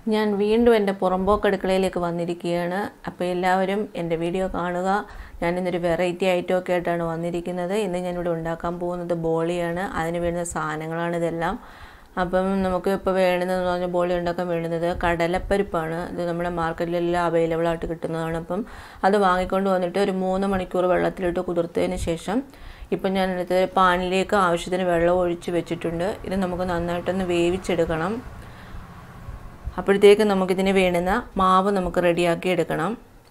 ഞാൻ വീണ്ടും എൻ്റെ പുറമ്പോക്ക് അടുക്കളയിലേക്ക് വന്നിരിക്കുകയാണ് അപ്പോൾ എല്ലാവരും എൻ്റെ വീഡിയോ കാണുക ഞാൻ ഇന്നൊരു വെറൈറ്റി ഐറ്റം ഒക്കെ ആയിട്ടാണ് വന്നിരിക്കുന്നത് ഇന്ന് ഞാനിവിടെ ഉണ്ടാക്കാൻ പോകുന്നത് ബോളിയാണ് അതിന് വേണ്ടുന്ന സാധനങ്ങളാണ് ഇതെല്ലാം അപ്പം നമുക്ക് ഇപ്പോൾ വേണ്ടുന്നതെന്ന് പറഞ്ഞാൽ ബോളി ഉണ്ടാക്കാൻ വേണ്ടുന്നത് കടലപ്പരിപ്പാണ് ഇത് നമ്മുടെ മാർക്കറ്റിലെല്ലാം അവൈലബിൾ ആയിട്ട് കിട്ടുന്നതാണ് അപ്പം അത് വാങ്ങിക്കൊണ്ട് വന്നിട്ട് ഒരു മൂന്ന് മണിക്കൂർ വെള്ളത്തിലിട്ട് കുതിർത്തതിന് ശേഷം ഇപ്പം ഞാൻ എടുത്ത് പാനിലേക്ക് ആവശ്യത്തിന് വെള്ളം ഒഴിച്ച് വെച്ചിട്ടുണ്ട് ഇത് നമുക്ക് നന്നായിട്ടൊന്ന് വേവിച്ചെടുക്കണം അപ്പോഴത്തേക്ക് നമുക്കിതിന് വേണ്ടുന്ന മാവ് നമുക്ക് റെഡിയാക്കി എടുക്കണം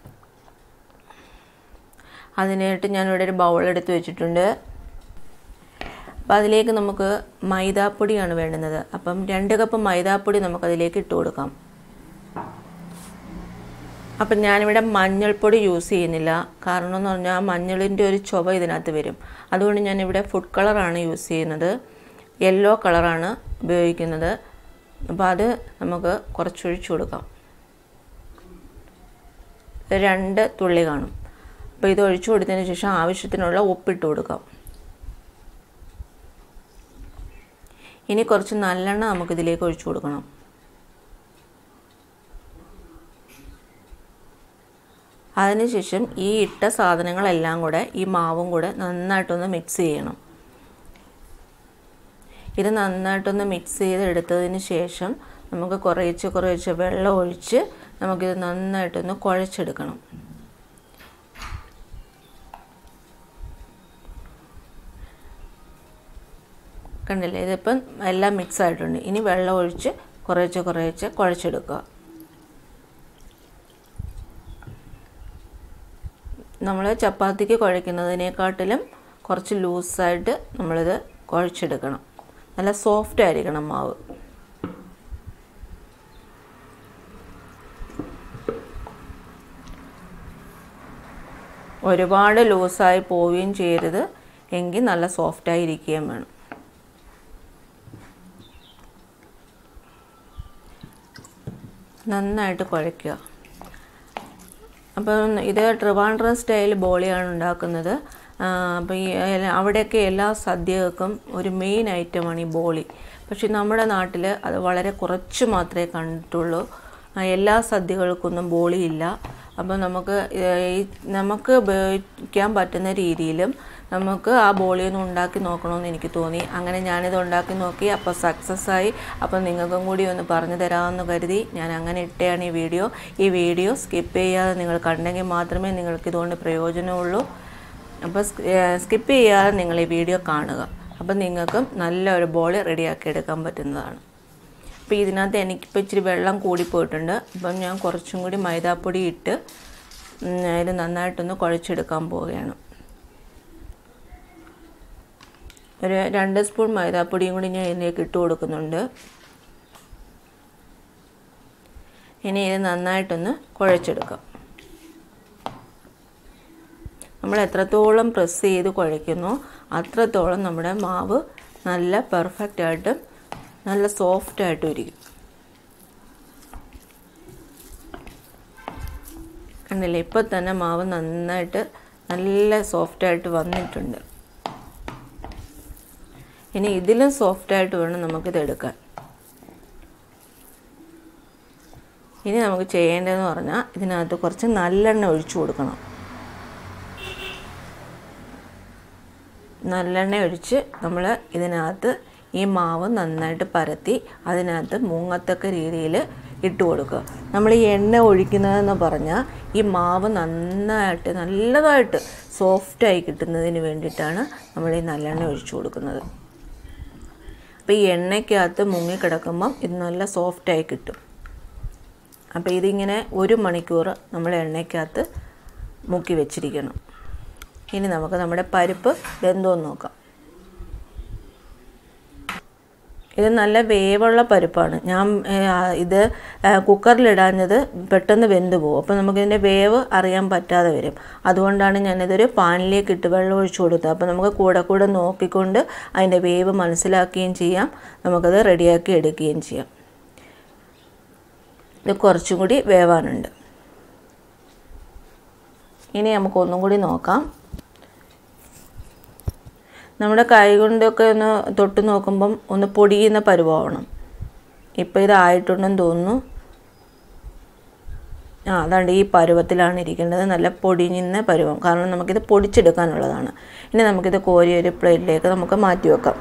അതിനായിട്ട് ഞാനിവിടെ ഒരു ബൗൾ എടുത്ത് വെച്ചിട്ടുണ്ട് അപ്പോൾ അതിലേക്ക് നമുക്ക് മൈദാപ്പൊടിയാണ് വേണ്ടുന്നത് അപ്പം രണ്ട് കപ്പ് മൈദാപ്പൊടി നമുക്കതിലേക്ക് ഇട്ട് കൊടുക്കാം അപ്പം ഞാനിവിടെ മഞ്ഞൾപ്പൊടി യൂസ് ചെയ്യുന്നില്ല കാരണം എന്ന് പറഞ്ഞാൽ മഞ്ഞളിൻ്റെ ഒരു ചുവ ഇതിനകത്ത് വരും അതുകൊണ്ട് ഞാനിവിടെ ഫുഡ് കളറാണ് യൂസ് ചെയ്യുന്നത് യെല്ലോ കളറാണ് ഉപയോഗിക്കുന്നത് അപ്പോൾ അത് നമുക്ക് കുറച്ചൊഴിച്ചു കൊടുക്കാം രണ്ട് തുള്ളി കാണും അപ്പോൾ ഇത് ഒഴിച്ചു കൊടുത്തതിന് ശേഷം ആവശ്യത്തിനുള്ള ഉപ്പിട്ട് കൊടുക്കാം ഇനി കുറച്ച് നല്ലെണ്ണ നമുക്കിതിലേക്ക് ഒഴിച്ചു കൊടുക്കണം അതിനുശേഷം ഈ ഇട്ട സാധനങ്ങളെല്ലാം കൂടെ ഈ മാവും കൂടെ നന്നായിട്ടൊന്ന് മിക്സ് ചെയ്യണം ഇത് നന്നായിട്ടൊന്ന് മിക്സ് ചെയ്ത് എടുത്തതിന് ശേഷം നമുക്ക് കുറേശ്ശെ കുറേശ്ശെ വെള്ളം ഒഴിച്ച് നമുക്കിത് നന്നായിട്ടൊന്ന് കുഴച്ചെടുക്കണം കണ്ടില്ലേ ഇതിപ്പം എല്ലാം മിക്സ് ആയിട്ടുണ്ട് ഇനി വെള്ളം ഒഴിച്ച് കുറേശ്ശെ കുറേശ്ശെ കുഴച്ചെടുക്കുക നമ്മൾ ചപ്പാത്തിക്ക് കുഴയ്ക്കുന്നതിനേക്കാട്ടിലും കുറച്ച് ലൂസായിട്ട് നമ്മളിത് കുഴച്ചെടുക്കണം നല്ല സോഫ്റ്റ് ആയിരിക്കണം മാവ് ഒരുപാട് ലൂസായി പോവുകയും ചെയ്യരുത് എങ്കിൽ നല്ല സോഫ്റ്റായി ഇരിക്കുകയും വേണം നന്നായിട്ട് കുഴയ്ക്കുക അപ്പം ഇത് ട്രിവാൻഡ്രം സ്റ്റൈൽ ബോളിയാണ് ഉണ്ടാക്കുന്നത് അപ്പോൾ ഈ അവിടെയൊക്കെ എല്ലാ സദ്യകൾക്കും ഒരു മെയിൻ ഐറ്റമാണ് ഈ ബോളി പക്ഷേ നമ്മുടെ നാട്ടിൽ അത് വളരെ കുറച്ച് മാത്രമേ കണ്ടിട്ടുള്ളൂ എല്ലാ സദ്യകൾക്കൊന്നും ബോളി ഇല്ല അപ്പോൾ നമുക്ക് നമുക്ക് ഉപയോഗിക്കാൻ പറ്റുന്ന രീതിയിലും നമുക്ക് ആ ബോളിയൊന്നും ഉണ്ടാക്കി നോക്കണമെന്ന് എനിക്ക് തോന്നി അങ്ങനെ ഞാനിത് ഉണ്ടാക്കി നോക്കി അപ്പോൾ സക്സസ് ആയി അപ്പോൾ നിങ്ങൾക്കും കൂടി ഒന്ന് പറഞ്ഞു തരാമെന്ന് കരുതി ഞാൻ അങ്ങനെ ഇട്ടയാണ് ഈ വീഡിയോ ഈ വീഡിയോ സ്കിപ്പ് ചെയ്യാതെ നിങ്ങൾ കണ്ടെങ്കിൽ മാത്രമേ നിങ്ങൾക്ക് ഇതുകൊണ്ട് പ്രയോജനമുള്ളൂ അപ്പോൾ സ്കിപ്പ് ചെയ്യാതെ നിങ്ങൾ ഈ വീഡിയോ കാണുക അപ്പോൾ നിങ്ങൾക്കും നല്ലൊരു ബോളി റെഡിയാക്കി എടുക്കാൻ പറ്റുന്നതാണ് അപ്പോൾ ഇതിനകത്ത് എനിക്കിപ്പോൾ ഇച്ചിരി വെള്ളം കൂടിപ്പോയിട്ടുണ്ട് അപ്പം ഞാൻ കുറച്ചും കൂടി മൈദാപ്പൊടി ഇട്ട് ഇത് നന്നായിട്ടൊന്ന് കുഴച്ചെടുക്കാൻ പോവുകയാണ് ഒരു രണ്ട് സ്പൂൺ മൈദാപ്പൊടിയും കൂടി ഞാൻ ഇതിലേക്ക് ഇട്ട് കൊടുക്കുന്നുണ്ട് ഇനി ഇത് നന്നായിട്ടൊന്ന് കുഴച്ചെടുക്കാം നമ്മൾ എത്രത്തോളം പ്രസ് ചെയ്ത് കുഴയ്ക്കുന്നോ അത്രത്തോളം നമ്മുടെ മാവ് നല്ല പെർഫെക്റ്റ് ആയിട്ട് നല്ല സോഫ്റ്റ് ആയിട്ടും ഇരിക്കും കണ്ടില്ലേ ഇപ്പോൾ തന്നെ മാവ് നന്നായിട്ട് നല്ല സോഫ്റ്റായിട്ട് വന്നിട്ടുണ്ട് ഇനി ഇതിലും സോഫ്റ്റായിട്ട് വേണം നമുക്കിത് എടുക്കാൻ ഇനി നമുക്ക് ചെയ്യേണ്ടതെന്ന് പറഞ്ഞാൽ ഇതിനകത്ത് കുറച്ച് നല്ലെണ്ണ ഒഴിച്ചു കൊടുക്കണം നല്ലെണ്ണ ഒഴിച്ച് നമ്മൾ ഇതിനകത്ത് ഈ മാവ് നന്നായിട്ട് പരത്തി അതിനകത്ത് മുങ്ങത്തക്ക രീതിയിൽ ഇട്ട് കൊടുക്കുക നമ്മൾ ഈ എണ്ണ ഒഴിക്കുന്നതെന്ന് പറഞ്ഞാൽ ഈ മാവ് നന്നായിട്ട് നല്ലതായിട്ട് സോഫ്റ്റായി കിട്ടുന്നതിന് വേണ്ടിയിട്ടാണ് നമ്മൾ ഈ നല്ലെണ്ണ ഒഴിച്ചു കൊടുക്കുന്നത് അപ്പോൾ ഈ എണ്ണയ്ക്കകത്ത് മുങ്ങിക്കിടക്കുമ്പം ഇത് നല്ല സോഫ്റ്റായി കിട്ടും അപ്പോൾ ഇതിങ്ങനെ ഒരു മണിക്കൂർ നമ്മൾ എണ്ണയ്ക്കകത്ത് മുക്കി വെച്ചിരിക്കണം ഇനി നമുക്ക് നമ്മുടെ പരിപ്പ് വെന്തോന്ന് നോക്കാം ഇത് നല്ല വേവുള്ള പരിപ്പാണ് ഞാൻ ഇത് കുക്കറിലിടാഞ്ഞത് പെട്ടെന്ന് വെന്ത് പോകും അപ്പോൾ നമുക്കിതിൻ്റെ വേവ് അറിയാൻ പറ്റാതെ വരും അതുകൊണ്ടാണ് ഞാനിതൊരു പാനിലേക്ക് ഇട്ട് വെള്ളം ഒഴിച്ചു കൊടുത്തത് അപ്പോൾ നമുക്ക് കൂടെ കൂടെ നോക്കിക്കൊണ്ട് അതിൻ്റെ വേവ് മനസ്സിലാക്കുകയും ചെയ്യാം നമുക്കത് റെഡിയാക്കി എടുക്കുകയും ചെയ്യാം ഇത് കുറച്ചും കൂടി വേവാനുണ്ട് ഇനി നമുക്ക് ഒന്നും കൂടി നോക്കാം നമ്മുടെ കൈ കൊണ്ടൊക്കെ ഒന്ന് തൊട്ട് നോക്കുമ്പം ഒന്ന് പൊടിയുന്ന പരുവാവണം ഇപ്പോൾ ഇതായിട്ടുണ്ടെന്ന് തോന്നുന്നു ആ അതാണ്ട് ഈ പരുവത്തിലാണ് ഇരിക്കേണ്ടത് നല്ല പൊടിഞ്ഞ പരുവം കാരണം നമുക്കിത് പൊടിച്ചെടുക്കാനുള്ളതാണ് ഇനി നമുക്കിത് കോരി ഒരു പ്ലേറ്റിലേക്ക് നമുക്ക് മാറ്റി വെക്കാം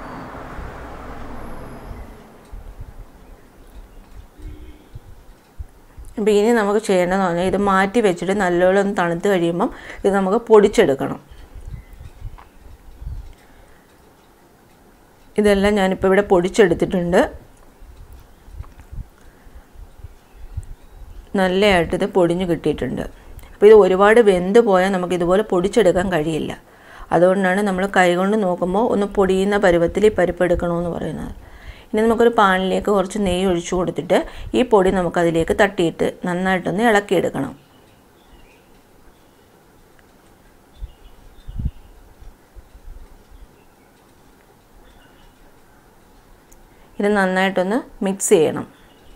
അപ്പോൾ ഇനി നമുക്ക് ചെയ്യേണ്ടതെന്ന് പറഞ്ഞാൽ ഇത് മാറ്റി വെച്ചിട്ട് നല്ലോണം ഒന്ന് തണുത്ത് കഴിയുമ്പം ഇത് നമുക്ക് പൊടിച്ചെടുക്കണം ഇതെല്ലാം ഞാനിപ്പോൾ ഇവിടെ പൊടിച്ചെടുത്തിട്ടുണ്ട് നല്ലതായിട്ട് ഇത് പൊടിഞ്ഞ് കിട്ടിയിട്ടുണ്ട് അപ്പോൾ ഇത് ഒരുപാട് വെന്ത് പോയാൽ നമുക്ക് ഇതുപോലെ പൊടിച്ചെടുക്കാൻ കഴിയില്ല അതുകൊണ്ടാണ് നമ്മൾ കൈകൊണ്ട് നോക്കുമ്പോൾ ഒന്ന് പൊടിയുന്ന പരുവത്തിൽ ഈ പരിപ്പ് എടുക്കണമെന്ന് പറയുന്നത് ഇനി നമുക്കൊരു പാനിലേക്ക് കുറച്ച് നെയ്യ് ഒഴിച്ചു കൊടുത്തിട്ട് ഈ പൊടി നമുക്കതിലേക്ക് തട്ടിയിട്ട് നന്നായിട്ടൊന്ന് ഇളക്കിയെടുക്കണം ഇത് നന്നായിട്ടൊന്ന് മിക്സ് ചെയ്യണം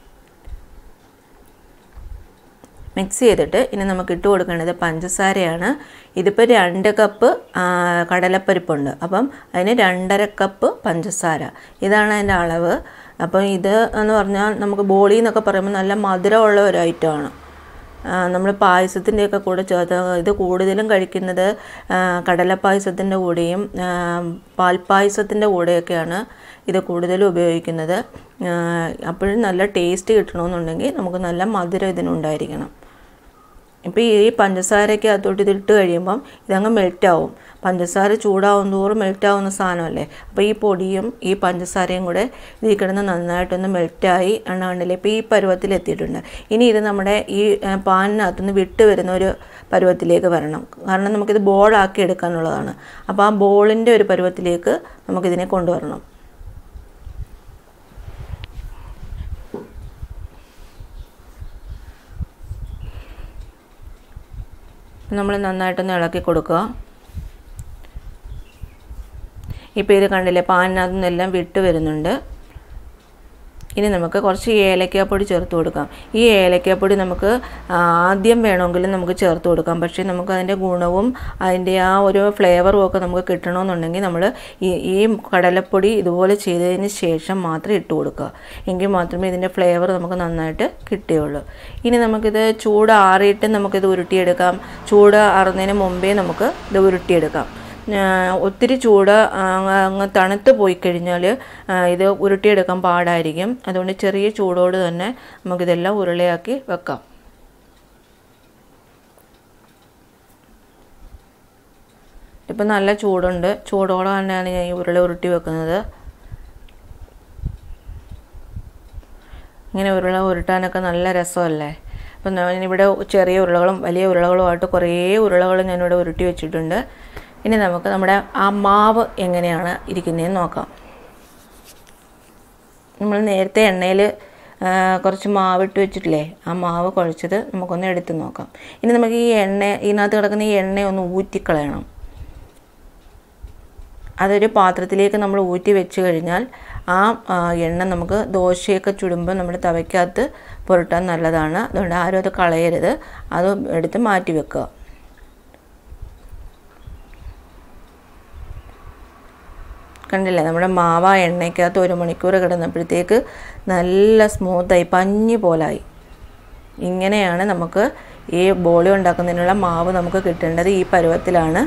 മിക്സ് ചെയ്തിട്ട് ഇനി നമുക്ക് ഇട്ട് കൊടുക്കേണ്ടത് പഞ്ചസാരയാണ് ഇതിപ്പോൾ രണ്ട് കപ്പ് കടലപ്പരിപ്പുണ്ട് അപ്പം അതിന് രണ്ടര കപ്പ് പഞ്ചസാര ഇതാണ് അതിൻ്റെ അളവ് അപ്പം ഇത് എന്ന് പറഞ്ഞാൽ നമുക്ക് ബോളി എന്നൊക്കെ പറയുമ്പോൾ നല്ല മധുരമുള്ള ഒരു ഐറ്റമാണ് നമ്മൾ പായസത്തിൻ്റെയൊക്കെ കൂടെ ചേർത്ത് ഇത് കൂടുതലും കഴിക്കുന്നത് കടലപ്പായസത്തിൻ്റെ കൂടെയും പാൽപ്പായസത്തിൻ്റെ കൂടെയൊക്കെയാണ് ഇത് കൂടുതലും ഉപയോഗിക്കുന്നത് അപ്പോഴും നല്ല ടേസ്റ്റ് കിട്ടണമെന്നുണ്ടെങ്കിൽ നമുക്ക് നല്ല മധുരം ഇതിനുണ്ടായിരിക്കണം ഇപ്പോൾ ഈ പഞ്ചസാരയ്ക്ക് അകത്തോട്ട് ഇതിട്ട് കഴിയുമ്പം ഇതങ്ങ് മെൽറ്റാവും പഞ്ചസാര ചൂടാവും തോറും മെൽറ്റാവുന്ന സാധനമല്ലേ അപ്പോൾ ഈ പൊടിയും ഈ പഞ്ചസാരയും കൂടെ ഇതിൽ കിടന്ന് നന്നായിട്ടൊന്ന് മെൽറ്റായി എണ്ണാണ്ടില്ലേ ഇപ്പോൾ ഈ പരുവത്തിൽ എത്തിയിട്ടുണ്ട് ഇനി ഇത് നമ്മുടെ ഈ പാനിനകത്തുനിന്ന് വിട്ട് വരുന്ന ഒരു പരുവത്തിലേക്ക് വരണം കാരണം നമുക്കിത് ബോളാക്കി എടുക്കാനുള്ളതാണ് അപ്പോൾ ആ ബോളിൻ്റെ ഒരു പരുവത്തിലേക്ക് നമുക്കിതിനെ കൊണ്ടുവരണം നമ്മൾ നന്നായിട്ടൊന്ന് ഇളക്കി കൊടുക്കുക ഇപ്പോൾ ഇത് കണ്ടില്ലേ പാനിനകത്തു നിന്നെല്ലാം വിട്ട് വരുന്നുണ്ട് ഇനി നമുക്ക് കുറച്ച് ഏലക്കാപ്പൊടി ചേർത്ത് കൊടുക്കാം ഈ ഏലക്കാപ്പൊടി നമുക്ക് ആദ്യം വേണമെങ്കിലും നമുക്ക് ചേർത്ത് കൊടുക്കാം പക്ഷേ നമുക്ക് അതിൻ്റെ ഗുണവും അതിൻ്റെ ആ ഒരു ഫ്ലേവറും ഒക്കെ നമുക്ക് കിട്ടണമെന്നുണ്ടെങ്കിൽ നമ്മൾ ഈ ഈ കടലപ്പൊടി ഇതുപോലെ ചെയ്തതിന് ശേഷം മാത്രം ഇട്ട് കൊടുക്കുക എങ്കിൽ മാത്രമേ ഇതിൻ്റെ ഫ്ലേവർ നമുക്ക് നന്നായിട്ട് കിട്ടുകയുള്ളൂ ഇനി നമുക്കിത് ചൂടാറിയിട്ട് നമുക്കിത് ഉരുട്ടിയെടുക്കാം ചൂട് ആറുന്നതിന് മുമ്പേ നമുക്ക് ഇത് ഉരുട്ടിയെടുക്കാം ഒത്തിരി ചൂട് അങ്ങ് തണുത്ത് പോയി കഴിഞ്ഞാൽ ഇത് ഉരുട്ടിയെടുക്കാൻ പാടായിരിക്കും അതുകൊണ്ട് ചെറിയ ചൂടോട് തന്നെ നമുക്കിതെല്ലാം ഉരുളയാക്കി വെക്കാം ഇപ്പം നല്ല ചൂടുണ്ട് ചൂടോടെ തന്നെയാണ് ഞാൻ ഈ ഉരുള ഉരുട്ടി വെക്കുന്നത് ഇങ്ങനെ ഉരുള ഉരുട്ടാനൊക്കെ നല്ല രസമല്ലേ അപ്പം ഞാനിവിടെ ചെറിയ ഉരുളകളും വലിയ ഉരുളകളുമായിട്ട് കുറേ ഉരുളകൾ ഞാനിവിടെ ഉരുട്ടി വെച്ചിട്ടുണ്ട് ഇനി നമുക്ക് നമ്മുടെ ആ മാവ് എങ്ങനെയാണ് ഇരിക്കുന്നതെന്ന് നോക്കാം നമ്മൾ നേരത്തെ എണ്ണയിൽ കുറച്ച് മാവിട്ട് വെച്ചിട്ടില്ലേ ആ മാവ് കുഴച്ചത് നമുക്കൊന്ന് എടുത്ത് നോക്കാം ഇനി നമുക്ക് ഈ എണ്ണ ഇതിനകത്ത് കിടക്കുന്ന ഈ എണ്ണ ഒന്ന് ഊറ്റിക്കളയണം അതൊരു പാത്രത്തിലേക്ക് നമ്മൾ ഊറ്റി വെച്ച് കഴിഞ്ഞാൽ ആ എണ്ണ നമുക്ക് ദോശയൊക്കെ ചുടുമ്പോൾ നമ്മുടെ തവയ്ക്കകത്ത് പുരട്ടാൻ നല്ലതാണ് അതുകൊണ്ട് ആരും അത് കളയരുത് അത് എടുത്ത് മാറ്റി വെക്കുക കണ്ടില്ലേ നമ്മുടെ മാവ എണ്ണയ്ക്കകത്ത് ഒരു മണിക്കൂർ കിടന്നപ്പോഴത്തേക്ക് നല്ല സ്മൂത്തായി പഞ്ഞി പോലായി ഇങ്ങനെയാണ് നമുക്ക് ഈ ബോളി ഉണ്ടാക്കുന്നതിനുള്ള മാവ് നമുക്ക് കിട്ടേണ്ടത് ഈ പരുവത്തിലാണ്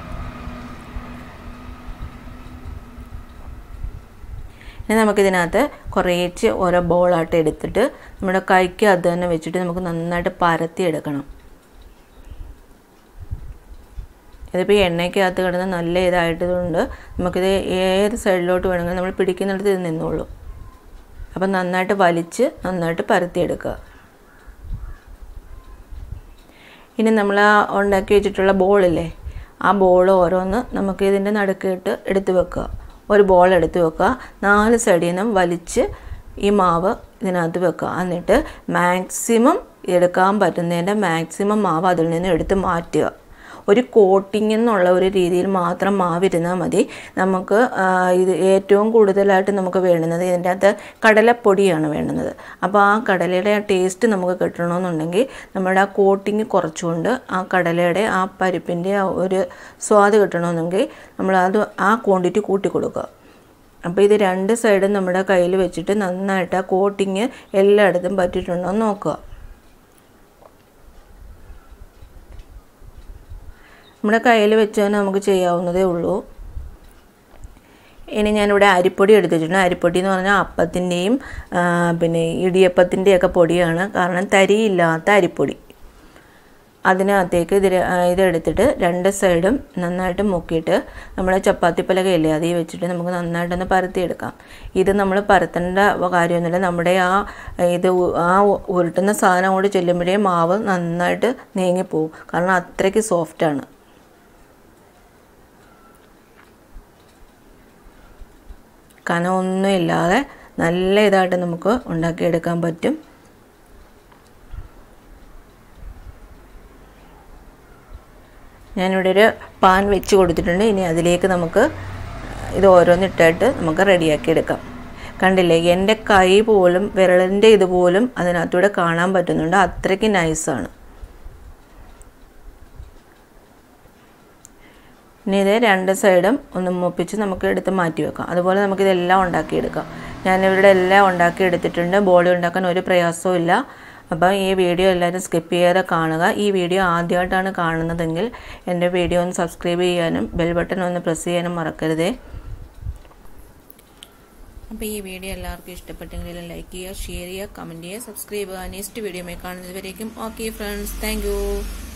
ഇനി നമുക്കിതിനകത്ത് കുറേച്ച് ഓരോ ബോളായിട്ട് എടുത്തിട്ട് നമ്മുടെ കൈക്ക് അത് തന്നെ വെച്ചിട്ട് നമുക്ക് നന്നായിട്ട് പരത്തി എടുക്കണം ഇതിപ്പോൾ ഈ എണ്ണയ്ക്കകത്ത് കിടന്ന് നല്ല ഇതായിട്ടതുകൊണ്ട് നമുക്കിത് ഏത് സൈഡിലോട്ട് വേണമെങ്കിലും നമ്മൾ പിടിക്കുന്നിടത്ത് ഇത് നിന്നോളൂ അപ്പം നന്നായിട്ട് വലിച്ച് നന്നായിട്ട് പരത്തിയെടുക്കുക ഇനി നമ്മൾ ആ ഉണ്ടാക്കി വെച്ചിട്ടുള്ള ബോളില്ലേ ആ ബോൾ ഓരോന്ന് നമുക്ക് ഇതിൻ്റെ നടുക്കിട്ട് എടുത്ത് വെക്കുക ഒരു ബോൾ എടുത്ത് വെക്കുക നാല് സൈഡിൽ നിന്നും വലിച്ച് ഈ മാവ് ഇതിനകത്ത് വെക്കുക എന്നിട്ട് മാക്സിമം എടുക്കാൻ പറ്റുന്നതിൻ്റെ മാക്സിമം മാവ് അതിൽ നിന്ന് എടുത്ത് മാറ്റുക ഒരു കോട്ടിംഗ് എന്നുള്ള ഒരു രീതിയിൽ മാത്രം മാവിരുന്നാൽ മതി നമുക്ക് ഇത് ഏറ്റവും കൂടുതലായിട്ട് നമുക്ക് വേണ്ടുന്നത് ഇതിൻ്റെ അകത്ത് കടലപ്പൊടിയാണ് വേണ്ടുന്നത് അപ്പോൾ ആ കടലയുടെ ആ ടേസ്റ്റ് നമുക്ക് കിട്ടണമെന്നുണ്ടെങ്കിൽ നമ്മുടെ ആ കോട്ടിങ് കുറച്ചുകൊണ്ട് ആ കടലയുടെ ആ പരിപ്പിൻ്റെ ആ ഒരു സ്വാദ് കിട്ടണമെന്നെങ്കിൽ നമ്മൾ അത് ആ ക്വാണ്ടിറ്റി കൂട്ടി കൊടുക്കുക അപ്പോൾ ഇത് രണ്ട് സൈഡും നമ്മുടെ കയ്യിൽ വെച്ചിട്ട് നന്നായിട്ട് ആ കോട്ടിങ് എല്ലായിടത്തും പറ്റിയിട്ടുണ്ടോ എന്ന് നോക്കുക നമ്മുടെ കയ്യിൽ വെച്ച് തന്നെ നമുക്ക് ചെയ്യാവുന്നതേ ഉള്ളൂ ഇനി ഞാനിവിടെ അരിപ്പൊടി എടുത്ത് വെച്ചിട്ടുണ്ട് അരിപ്പൊടി എന്ന് പറഞ്ഞാൽ അപ്പത്തിൻ്റെയും പിന്നെ ഇടിയപ്പത്തിൻ്റെയൊക്കെ പൊടിയാണ് കാരണം തരിയില്ലാത്ത അരിപ്പൊടി അതിനകത്തേക്ക് ഇത് ഇതെടുത്തിട്ട് രണ്ട് സൈഡും നന്നായിട്ട് മുക്കിയിട്ട് നമ്മൾ ചപ്പാത്തി പലകയില്ലേ അതിൽ വെച്ചിട്ട് നമുക്ക് നന്നായിട്ടൊന്ന് പരത്തിയെടുക്കാം ഇത് നമ്മൾ പരത്തേണ്ട കാര്യമൊന്നുമില്ല നമ്മുടെ ആ ഇത് ആ ഉരുട്ടുന്ന സാധനം അങ്ങോട്ട് ചെല്ലുമ്പോഴേ മാവ് നന്നായിട്ട് നീങ്ങിപ്പോവും കാരണം അത്രയ്ക്ക് സോഫ്റ്റാണ് കനമൊന്നും ഇല്ലാതെ നല്ല ഇതായിട്ട് നമുക്ക് ഉണ്ടാക്കിയെടുക്കാൻ പറ്റും ഞാനിവിടെ ഒരു പാൻ വെച്ച് കൊടുത്തിട്ടുണ്ട് ഇനി അതിലേക്ക് നമുക്ക് ഇത് ഓരോന്നിട്ടിട്ട് നമുക്ക് റെഡിയാക്കി എടുക്കാം കണ്ടില്ലേ എൻ്റെ കൈ പോലും വിരലിൻ്റെ ഇതുപോലും അതിനകത്തൂടെ കാണാൻ പറ്റുന്നുണ്ട് അത്രയ്ക്ക് നൈസാണ് ഇനി ഇത് രണ്ട് സൈഡും ഒന്ന് മുപ്പിച്ച് നമുക്ക് എടുത്ത് മാറ്റി വെക്കാം അതുപോലെ നമുക്കിതെല്ലാം ഉണ്ടാക്കിയെടുക്കാം ഞാനിവിടെ എല്ലാം ഉണ്ടാക്കി എടുത്തിട്ടുണ്ട് ബോളി ഉണ്ടാക്കാൻ ഒരു പ്രയാസവും ഇല്ല അപ്പം ഈ വീഡിയോ എല്ലാവരും സ്കിപ്പ് ചെയ്യാതെ കാണുക ഈ വീഡിയോ ആദ്യമായിട്ടാണ് കാണുന്നതെങ്കിൽ എൻ്റെ വീഡിയോ ഒന്ന് സബ്സ്ക്രൈബ് ചെയ്യാനും ബെൽ ബട്ടൺ ഒന്ന് പ്രസ് ചെയ്യാനും മറക്കരുതേ അപ്പോൾ ഈ വീഡിയോ എല്ലാവർക്കും ഇഷ്ടപ്പെട്ടെങ്കിൽ ലൈക്ക് ചെയ്യുക ഷെയർ ചെയ്യുക കമൻറ്റ് ചെയ്യുക സബ്സ്ക്രൈബ് ചെയ്യുക നെക്സ്റ്റ് വീഡിയോയിൽ കാണുന്നതുവരേക്കും ഓക്കെ ഫ്രണ്ട്സ് താങ്ക്